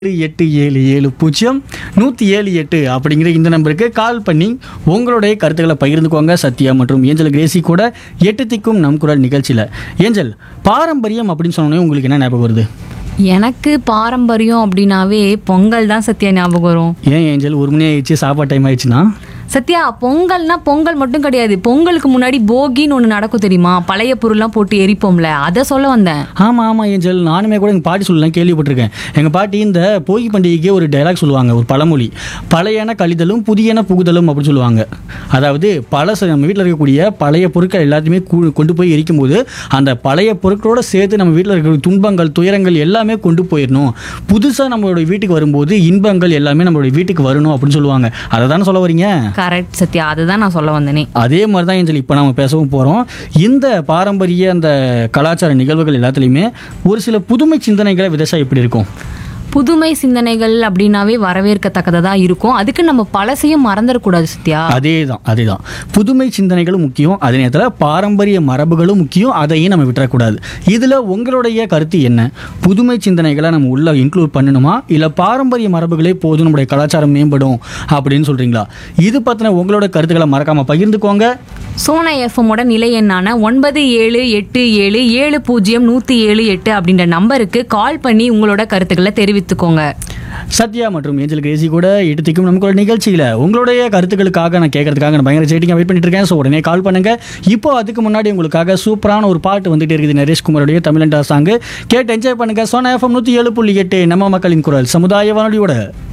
எட்டு ஏழு ஏழு பூஜ்ஜியம் நூற்றி ஏழு எட்டு அப்படிங்கிற இந்த நம்பருக்கு கால் பண்ணி உங்களுடைய கருத்துக்களை பகிர்ந்துக்கோங்க சத்யா மற்றும் ஏஞ்சல் கிரேசி கூட எட்டு திக்கும் நம் குரல் நிகழ்ச்சியில் ஏஞ்சல் பாரம்பரியம் அப்படின்னு சொன்னோன்னே உங்களுக்கு என்ன ஞாபகம் வருது எனக்கு பாரம்பரியம் அப்படின்னாவே பொங்கல் தான் சத்யா ஞாபகம் வரும் ஏன் ஏஞ்சல் ஒரு மணி ஆயிடுச்சு சாப்பாடு டைம் ஆயிடுச்சுன்னா சத்யா பொங்கல்னா பொங்கல் மட்டும் கிடையாது பொங்கலுக்கு முன்னாடி போகின்னு ஒன்று நடக்கும் தெரியுமா பழைய பொருள்லாம் போட்டு எரிப்போம்ல அதை சொல்ல வந்தேன் ஆமாம் ஆமாம் ஏஞ்சல் நானுமே கூட எங்கள் பாட்டி சொல்லலாம் கேள்விப்பட்டிருக்கேன் எங்கள் பாட்டி இந்த போகி பண்டிகைக்கே ஒரு டைலாக் சொல்லுவாங்க ஒரு பழமொழி பழையன கழிதலும் புதியன புகுதலும் அப்படின்னு சொல்லுவாங்க அதாவது பழச நம்ம வீட்டில் இருக்கக்கூடிய பழைய பொருட்கள் எல்லாத்தையுமே கூ- கொண்டு போய் எரிக்கும்போது அந்த பழைய பொருட்களோட சேர்த்து நம்ம வீட்டில் இருக்கிற துன்பங்கள் துயரங்கள் எல்லாமே கொண்டு போயிடணும் புதுசாக நம்மளோட வீட்டுக்கு வரும்போது இன்பங்கள் எல்லாமே நம்மளுடைய வீட்டுக்கு வரணும் அப்படின்னு சொல்லுவாங்க அதை தானே சொல்ல வரீங்க கரெக்ட் சத்யா அதுதான் நான் சொல்ல வந்தேனே அதே மாதிரி தான் ஏஞ்சல் இப்போ நம்ம பேசவும் போகிறோம் இந்த பாரம்பரிய அந்த கலாச்சார நிகழ்வுகள் எல்லாத்துலேயுமே ஒரு சில புதுமை சிந்தனைகளை விதச்சா எப்படி இருக்கும் புதுமை சிந்தனைகள் அப்படின்னாவே வரவேற்கத்தக்கதா இருக்கும் அதுக்கு நம்ம பழசையும் மறந்துடக்கூடாது சத்யா அதே தான் அதே தான் புதுமை சிந்தனைகளும் முக்கியம் அதே நேரத்தில் பாரம்பரிய மரபுகளும் முக்கியம் அதையும் நம்ம விட்டுறக்கூடாது இதில் உங்களுடைய கருத்து என்ன புதுமை சிந்தனைகளை நம்ம உள்ள இன்க்ளூட் பண்ணணுமா இல்லை பாரம்பரிய மரபுகளே போதும் நம்முடைய கலாச்சாரம் மேம்படும் அப்படின்னு சொல்கிறீங்களா இது பற்றின உங்களோட கருத்துக்களை மறக்காமல் பகிர்ந்துக்கோங்க சோனா எஃப்எம்மோட நிலை எண்ணான ஒன்பது ஏழு எட்டு ஏழு ஏழு பூஜ்ஜியம் நூற்றி ஏழு எட்டு அப்படின்ற நம்பருக்கு கால் பண்ணி உங்களோட கருத்துக்களை தெரிவித்துக்கோங்க சத்யா மற்றும் ஏஞ்சல் கிரேசி கூட எடுத்துக்கும் நமக்கு நிகழ்ச்சியில் உங்களுடைய கருத்துக்களுக்காக நான் கேட்கறதுக்காக நான் பயங்கர சேட்டிங்காக வெயிட் பண்ணிட்டு இருக்கேன் ஸோ உடனே கால் பண்ணுங்க இப்போ அதுக்கு முன்னாடி உங்களுக்காக சூப்பரான ஒரு பாட்டு வந்துட்டே இருக்குது நரேஷ் குமாரோடைய தமிழண்டா சாங்கு கேட்டு என்ஜாய் பண்ணுங்க சோனா எஃப்எம் நூற்றி ஏழு புள்ளி எட்டு நம்ம மக்களின் குரல் சமுதாய வானொலியோட